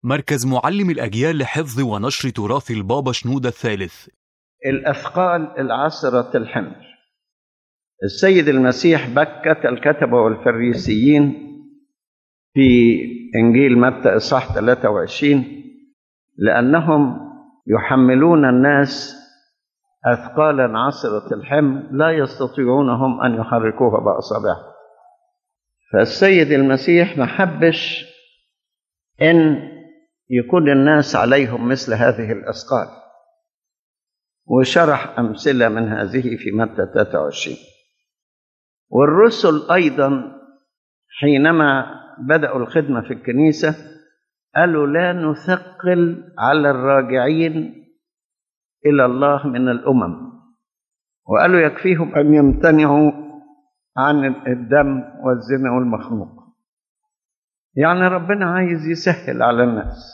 مركز معلم الأجيال لحفظ ونشر تراث البابا شنودة الثالث الأثقال العسرة الحمل السيد المسيح بكت الكتبة والفريسيين في إنجيل متى إصحاح 23 لأنهم يحملون الناس أثقالا عسرة الحمل لا يستطيعون هم أن يحركوها بأصابعهم فالسيد المسيح ما حبش إن يكون الناس عليهم مثل هذه الأثقال وشرح أمثلة من هذه في متى 23 والرسل أيضا حينما بدأوا الخدمة في الكنيسة قالوا لا نثقل على الراجعين إلى الله من الأمم وقالوا يكفيهم أن يمتنعوا عن الدم والزنا والمخنوق يعني ربنا عايز يسهل على الناس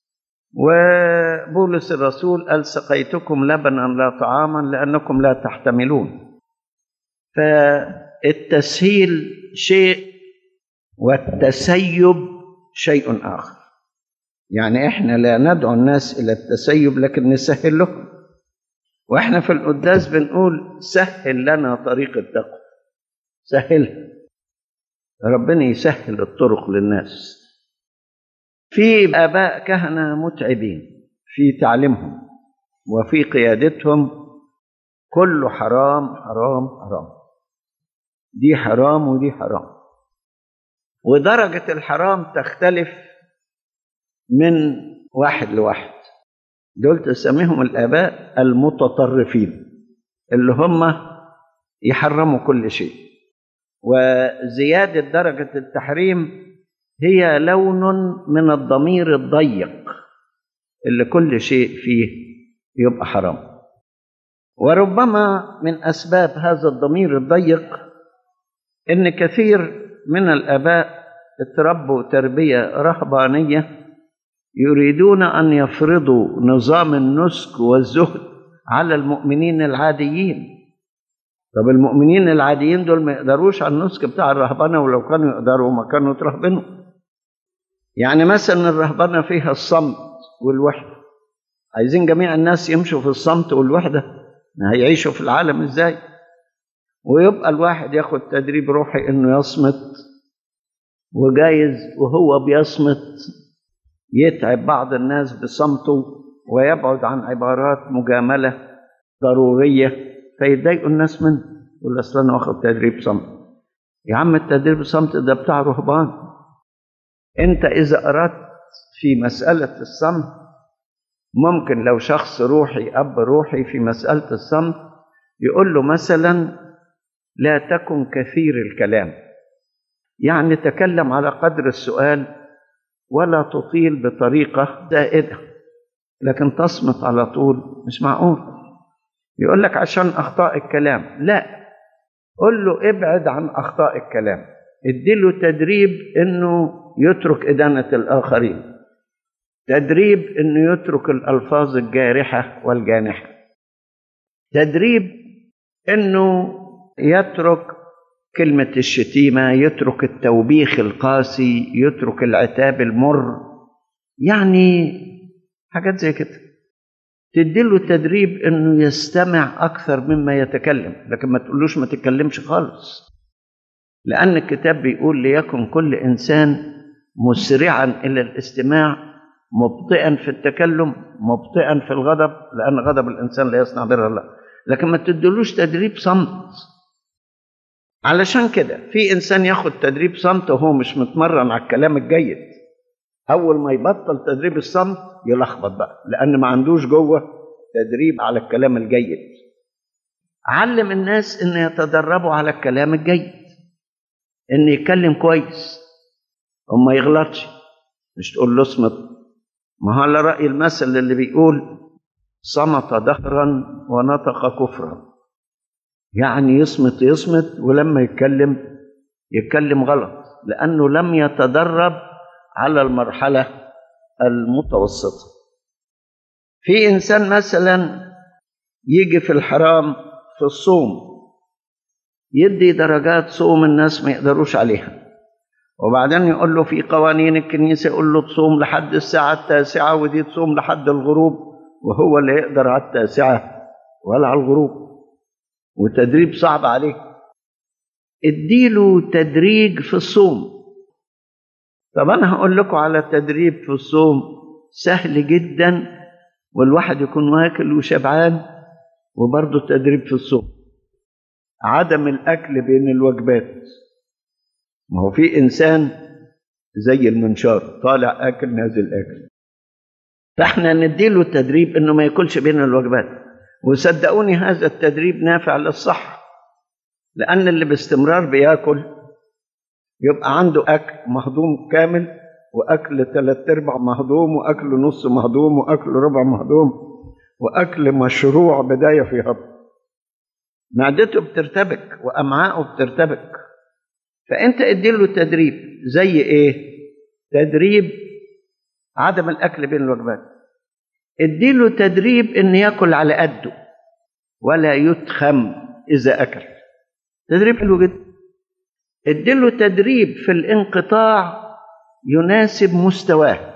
وبولس الرسول قال سقيتكم لبنا لا طعاما لأنكم لا تحتملون فالتسهيل شيء والتسيب شيء آخر يعني احنا لا ندعو الناس إلى التسيب لكن نسهل لهم واحنا في القداس بنقول سهل لنا طريق التقوى سهلها ربنا يسهل الطرق للناس في آباء كهنة متعبين في تعليمهم وفي قيادتهم كله حرام حرام حرام دي حرام ودي حرام ودرجة الحرام تختلف من واحد لواحد دول تسميهم الآباء المتطرفين اللي هم يحرموا كل شيء وزيادة درجة التحريم هي لون من الضمير الضيق اللي كل شيء فيه يبقى حرام وربما من أسباب هذا الضمير الضيق إن كثير من الآباء اتربوا تربية رهبانية يريدون أن يفرضوا نظام النسك والزهد على المؤمنين العاديين طب المؤمنين العاديين دول ما يقدروش على النسك بتاع الرهبنة ولو كانوا يقدروا ما كانوا يترهبنوا يعني مثلا الرهبنة فيها الصمت والوحدة عايزين جميع الناس يمشوا في الصمت والوحدة هيعيشوا في العالم ازاي ويبقى الواحد ياخد تدريب روحي انه يصمت وجايز وهو بيصمت يتعب بعض الناس بصمته ويبعد عن عبارات مجاملة ضرورية فيتضايقوا الناس منه يقول اصل انا واخد تدريب صمت يا عم التدريب الصمت ده بتاع رهبان انت اذا اردت في مسألة الصمت ممكن لو شخص روحي اب روحي في مسألة الصمت يقول له مثلا لا تكن كثير الكلام يعني تكلم على قدر السؤال ولا تطيل بطريقة زائدة لكن تصمت على طول مش معقول يقول لك عشان أخطاء الكلام لا قل له ابعد عن أخطاء الكلام اديله تدريب انه يترك إدانة الآخرين تدريب انه يترك الألفاظ الجارحة والجانحة تدريب انه يترك كلمة الشتيمة يترك التوبيخ القاسي يترك العتاب المر يعني حاجات زي كده تديله تدريب انه يستمع اكثر مما يتكلم لكن ما تقولوش ما تتكلمش خالص لان الكتاب بيقول ليكن كل انسان مسرعا الى الاستماع مبطئا في التكلم مبطئا في الغضب لان غضب الانسان لا يصنع بر الله لكن ما تدلوش تدريب صمت علشان كده في انسان ياخد تدريب صمت وهو مش متمرن على الكلام الجيد اول ما يبطل تدريب الصمت يلخبط بقى لان ما عندوش جوه تدريب على الكلام الجيد علم الناس ان يتدربوا على الكلام الجيد ان يتكلم كويس وما يغلطش مش تقول له اصمت ما هو على راي المثل اللي بيقول صمت دهرا ونطق كفرا يعني يصمت يصمت ولما يتكلم يتكلم غلط لانه لم يتدرب على المرحله المتوسطه في انسان مثلا يجي في الحرام في الصوم يدي درجات صوم الناس ما يقدروش عليها وبعدين يقول له في قوانين الكنيسة يقول له تصوم لحد الساعة التاسعة ودي تصوم لحد الغروب وهو اللي يقدر على التاسعة ولا على الغروب وتدريب صعب عليه اديله تدريج في الصوم طب انا هقول لكم على تدريب في الصوم سهل جدا والواحد يكون واكل وشبعان وبرضه تدريب في الصوم عدم الاكل بين الوجبات ما هو في انسان زي المنشار طالع اكل نازل اكل فاحنا نديله التدريب انه ما ياكلش بين الوجبات وصدقوني هذا التدريب نافع للصحه لان اللي باستمرار بياكل يبقى عنده اكل مهضوم كامل واكل ثلاث ارباع مهضوم واكل نص مهضوم واكل ربع مهضوم واكل مشروع بدايه في هضم معدته بترتبك وامعاءه بترتبك فانت اديله تدريب زي ايه تدريب عدم الاكل بين الوجبات اديله تدريب ان ياكل على قده ولا يتخم اذا اكل تدريب حلو جدا اديله تدريب في الانقطاع يناسب مستواه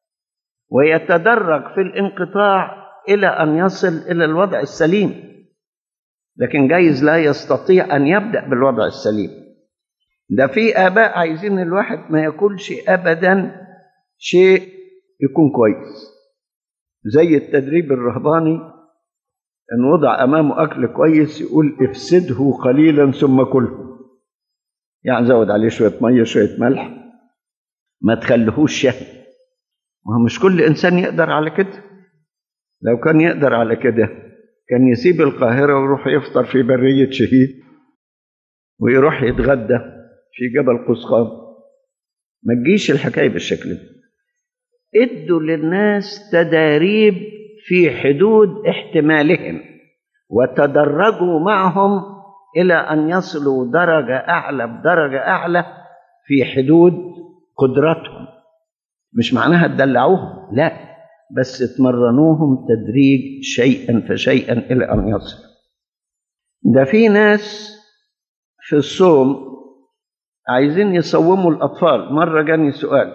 ويتدرج في الانقطاع الى ان يصل الى الوضع السليم لكن جايز لا يستطيع ان يبدا بالوضع السليم ده في اباء عايزين الواحد ما ياكلش ابدا شيء يكون كويس زي التدريب الرهباني ان وضع امامه اكل كويس يقول افسده قليلا ثم كله يعني زود عليه شويه ميه شويه ملح ما تخليهوش شهي ما هو مش كل انسان يقدر على كده لو كان يقدر على كده كان يسيب القاهره ويروح يفطر في بريه شهيد ويروح يتغدى في جبل قسقام ما تجيش الحكايه بالشكل ده ادوا للناس تداريب في حدود احتمالهم وتدرجوا معهم الى ان يصلوا درجه اعلى بدرجه اعلى في حدود قدرتهم مش معناها تدلعوهم لا بس تمرنوهم تدريج شيئا فشيئا الى ان يصل ده في ناس في الصوم عايزين يصوموا الاطفال مره جاني سؤال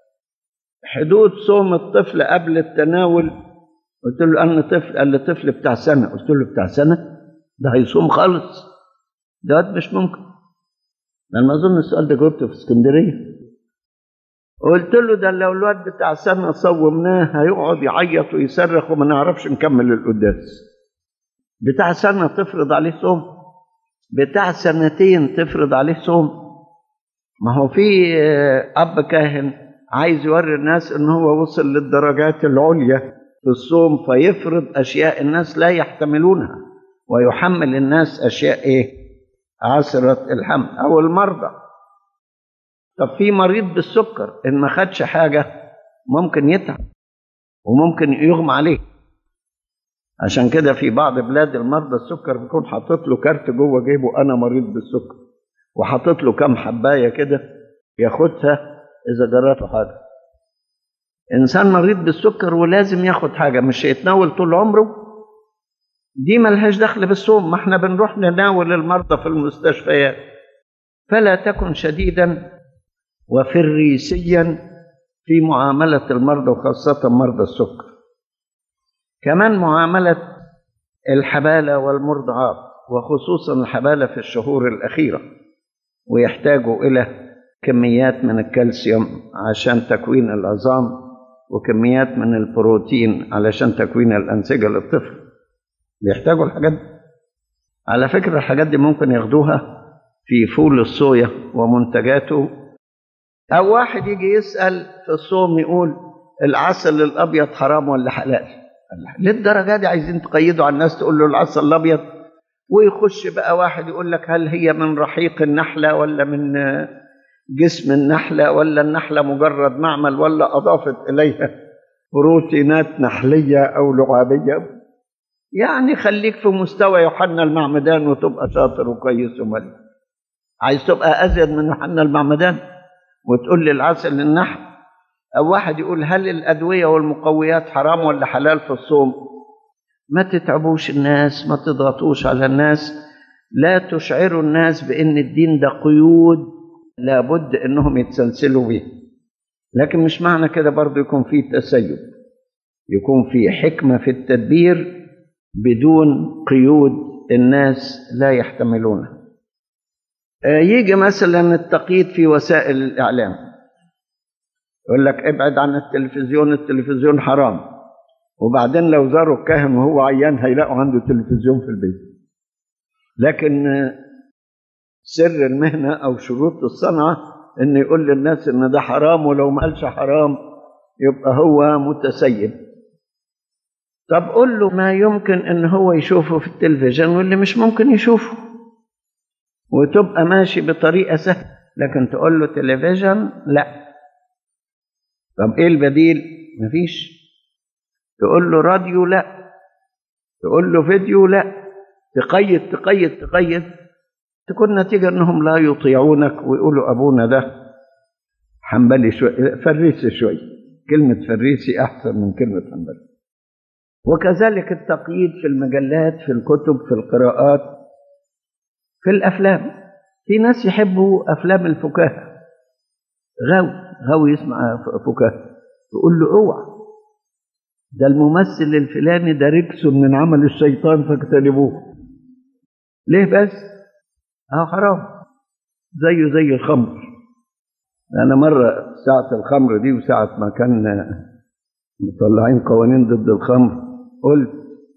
حدود صوم الطفل قبل التناول قلت له انا طفل قال لي طفل بتاع سنه قلت له بتاع سنه ده هيصوم خالص ده مش ممكن لما اظن السؤال ده جاوبته في اسكندريه قلت له ده لو الواد بتاع سنه صومناه هيقعد يعيط ويصرخ وما نعرفش نكمل القداس بتاع سنه تفرض عليه صوم بتاع سنتين تفرض عليه صوم ما هو في اب كاهن عايز يوري الناس ان هو وصل للدرجات العليا في الصوم فيفرض اشياء الناس لا يحتملونها ويحمل الناس اشياء ايه عسرة الحمل او المرضى طب في مريض بالسكر ان ما خدش حاجه ممكن يتعب وممكن يغمى عليه عشان كده في بعض بلاد المرضى السكر بيكون حاطط له كارت جوه جيبه انا مريض بالسكر وحاطط له كام حبايه كده ياخدها اذا جراته حاجه انسان مريض بالسكر ولازم ياخد حاجه مش هيتناول طول عمره دي ملهاش دخل بالصوم ما احنا بنروح نناول المرضى في المستشفيات فلا تكن شديدا وفريسيا في معامله المرضى وخاصه مرضى السكر كمان معامله الحباله والمرضعات وخصوصا الحباله في الشهور الاخيره ويحتاجوا الى كميات من الكالسيوم عشان تكوين العظام وكميات من البروتين علشان تكوين الأنسجة للطفل بيحتاجوا الحاجات دي على فكرة الحاجات دي ممكن ياخدوها في فول الصويا ومنتجاته أو واحد يجي يسأل في الصوم يقول العسل الأبيض حرام ولا حلال للدرجة دي عايزين تقيدوا على الناس تقول له العسل الأبيض ويخش بقى واحد يقول لك هل هي من رحيق النحلة ولا من جسم النحلة ولا النحلة مجرد معمل ولا أضافت إليها بروتينات نحلية أو لعابية يعني خليك في مستوى يوحنا المعمدان وتبقى شاطر وكويس وملك عايز تبقى أزيد من يوحنا المعمدان وتقول لي العسل النحل أو واحد يقول هل الأدوية والمقويات حرام ولا حلال في الصوم ما تتعبوش الناس ما تضغطوش على الناس لا تشعروا الناس بأن الدين ده قيود لابد انهم يتسلسلوا بيه لكن مش معنى كده برضو يكون في تسيب يكون في حكمة في التدبير بدون قيود الناس لا يحتملونها يجي مثلا التقييد في وسائل الإعلام يقول لك ابعد عن التلفزيون التلفزيون حرام وبعدين لو زاروا الكاهن وهو عيان هيلاقوا عنده تلفزيون في البيت لكن سر المهنة أو شروط الصنعة إن يقول للناس إن ده حرام ولو ما قالش حرام يبقى هو متسيب طب قول له ما يمكن إن هو يشوفه في التلفزيون واللي مش ممكن يشوفه وتبقى ماشي بطريقة سهلة لكن تقول له تلفزيون لا طب ايه البديل مفيش تقول له راديو لا تقول له فيديو لا تقيد تقيد تقيد تكون نتيجة انهم لا يطيعونك ويقولوا ابونا ده حنبلي شوي فريسي شوي كلمة فريسي احسن من كلمة حنبلي وكذلك التقييد في المجلات في الكتب في القراءات في الافلام في ناس يحبوا افلام الفكاهه غاوي غاوي يسمع فكاهه يقول له اوعى ده الممثل الفلاني ده ركس من عمل الشيطان فاجتنبوه ليه بس اه حرام زيه زي الخمر انا مره ساعه الخمر دي وساعه ما كان مطلعين قوانين ضد الخمر قلت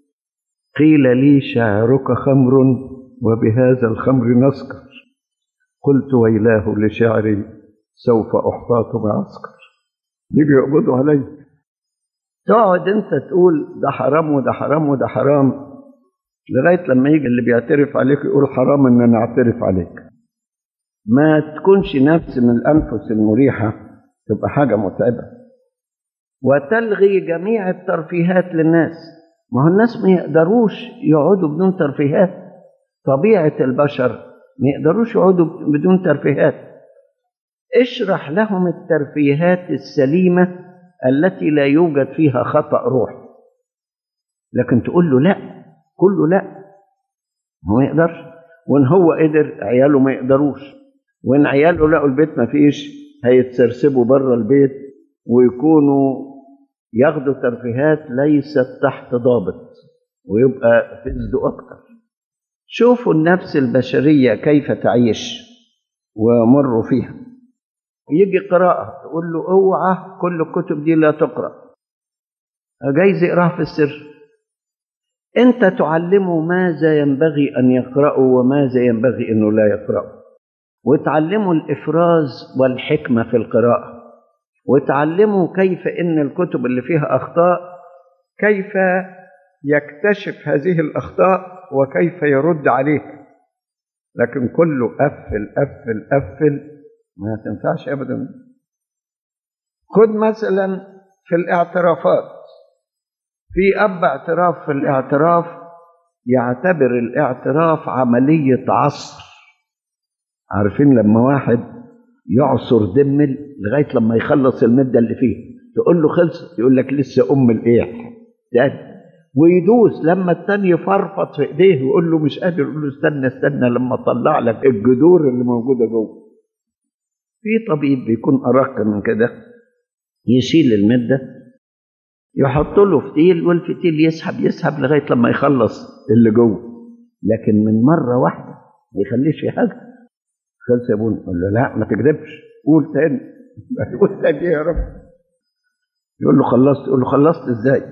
قيل لي شعرك خمر وبهذا الخمر نسكر قلت ويلاه لشعري سوف أحتاط معسكر يجي يقبضوا علي تقعد انت تقول ده حرام وده حرام وده حرام لغاية لما يجي اللي بيعترف عليك يقول حرام ان انا اعترف عليك ما تكونش نفس من الانفس المريحة تبقى حاجة متعبة وتلغي جميع الترفيهات للناس ما هو الناس ما يقدروش يقعدوا بدون ترفيهات طبيعة البشر ما يقدروش يقعدوا بدون ترفيهات اشرح لهم الترفيهات السليمة التي لا يوجد فيها خطأ روح لكن تقول له لا كله لا هو ما يقدرش وان هو قدر عياله ما يقدروش وان عياله لقوا البيت ما فيش هيتسرسبوا بره البيت ويكونوا ياخدوا ترفيهات ليست تحت ضابط ويبقى فزدوا اكتر شوفوا النفس البشرية كيف تعيش ومروا فيها يجي قراءة تقول له اوعى كل الكتب دي لا تقرأ جايز يقراها في السر انت تعلمه ماذا ينبغي ان يقرأه وماذا ينبغي انه لا يقرأه وتعلمه الافراز والحكمة في القراءة وتعلمه كيف ان الكتب اللي فيها اخطاء كيف يكتشف هذه الاخطاء وكيف يرد عليها لكن كله قفل قفل قفل ما تنفعش ابدا خد مثلا في الاعترافات في اب اعتراف في الاعتراف يعتبر الاعتراف عمليه عصر عارفين لما واحد يعصر دمل لغايه لما يخلص المده اللي فيه تقول له خلص يقول لك لسه ام الايه تاني ويدوس لما التاني يفرفط في ايديه ويقول له مش قادر يقول له استنى استنى لما اطلع لك الجذور اللي موجوده جوه في طبيب بيكون ارق من كده يشيل المده يحط له فتيل والفتيل يسحب يسحب لغايه لما يخلص اللي جوه لكن من مره واحده ما يخليش في حاجه خلص يا ابونا يقول له لا ما تكذبش قول تاني قول تاني يا رب يقول له خلصت يقول له خلصت ازاي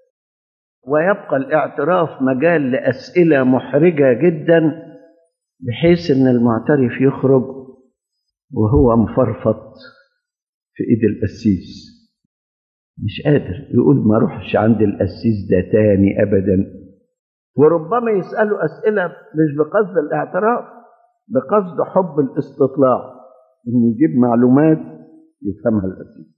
ويبقى الاعتراف مجال لاسئله محرجه جدا بحيث ان المعترف يخرج وهو مفرفط في ايد القسيس مش قادر يقول ما اروحش عند القسيس ده تاني ابدا وربما يسالوا اسئله مش بقصد الاعتراف بقصد حب الاستطلاع انه يجيب معلومات يفهمها القسيس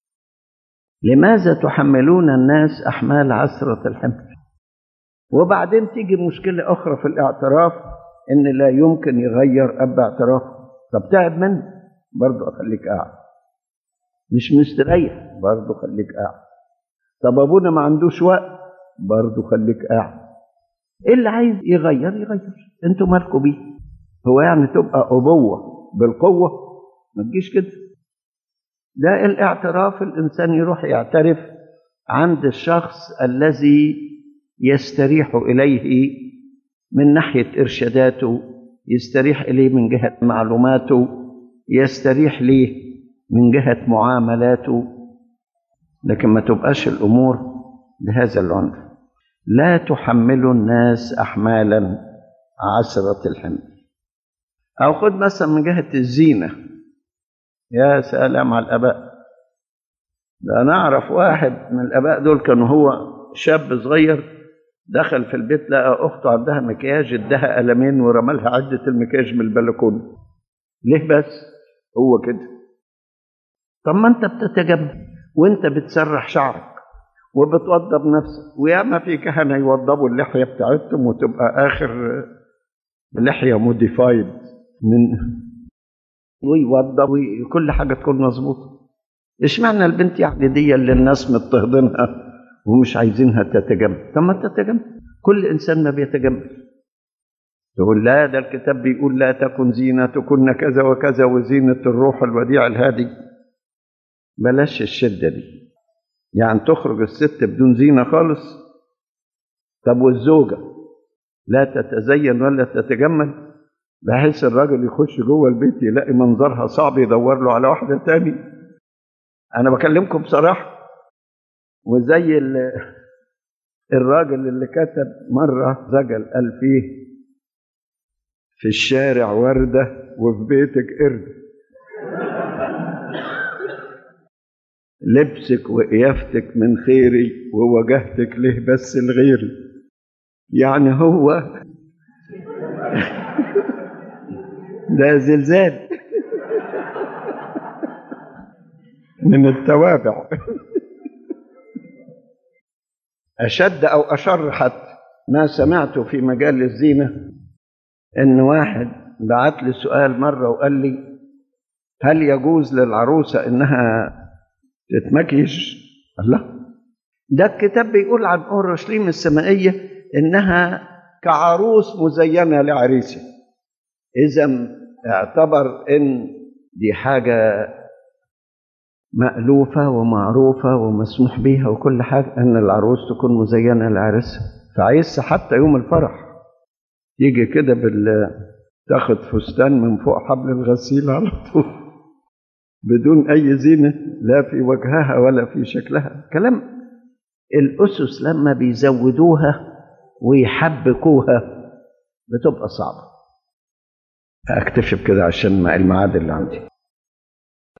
لماذا تحملون الناس احمال عسره الحمل وبعدين تيجي مشكله اخرى في الاعتراف ان لا يمكن يغير اب اعتراف طب تعب منه برضه اخليك قاعد مش مستريح برضه خليك قاعد طب ابونا ما عندوش وقت برضه خليك قاعد ايه اللي عايز يغير يغير انتوا مالكوا بيه هو يعني تبقى ابوه بالقوه ما تجيش كده ده الاعتراف الإنسان يروح يعترف عند الشخص الذي يستريح إليه من ناحية إرشاداته يستريح إليه من جهة معلوماته يستريح ليه من جهة معاملاته لكن ما تبقاش الأمور بهذا العنف لا تحملوا الناس أحمالا عسرة الحمل أو خد مثلا من جهة الزينة يا سلام على الآباء ده أنا أعرف واحد من الآباء دول كان هو شاب صغير دخل في البيت لقى أخته عندها مكياج ادها قلمين ورمالها عدة المكياج من البلكونة ليه بس هو كده طب ما أنت بتتجمل وأنت بتسرح شعرك وبتوضب نفسك وياما في كهنة يوضبوا اللحية بتاعتهم وتبقى آخر لحية موديفايد من ويوضب وكل حاجة تكون مظبوطة اشمعنى البنت يعني دي اللي الناس مضطهدينها ومش عايزينها تتجمل طب ما تتجمل كل انسان ما بيتجمل تقول لا ده الكتاب بيقول لا تكن زينتكن كذا وكذا وزينة الروح الوديع الهادي بلاش الشدة دي يعني تخرج الست بدون زينة خالص طب والزوجة لا تتزين ولا تتجمل بحيث الراجل يخش جوه البيت يلاقي منظرها صعب يدور له على واحدة تاني أنا بكلمكم بصراحة وزي الراجل اللي كتب مرة زجل قال فيه في الشارع وردة وفي بيتك قرد لبسك وقيافتك من خيري ووجهتك له بس لغيري يعني هو ده زلزال من التوابع أشد أو أشر حتى ما سمعته في مجال الزينة إن واحد بعت لي سؤال مرة وقال لي هل يجوز للعروسة إنها تتمكيج؟ الله ده الكتاب بيقول عن أورشليم السمائية إنها كعروس مزينة لعريسها إذا اعتبر إن دي حاجة مألوفة ومعروفة ومسموح بيها وكل حاجة أن العروس تكون مزينة لعرسها فعايزها حتى يوم الفرح يجي كده بال تاخد فستان من فوق حبل الغسيل على طول بدون أي زينة لا في وجهها ولا في شكلها كلام الأسس لما بيزودوها ويحبكوها بتبقى صعبة أكتشف كده عشان الميعاد اللي عندي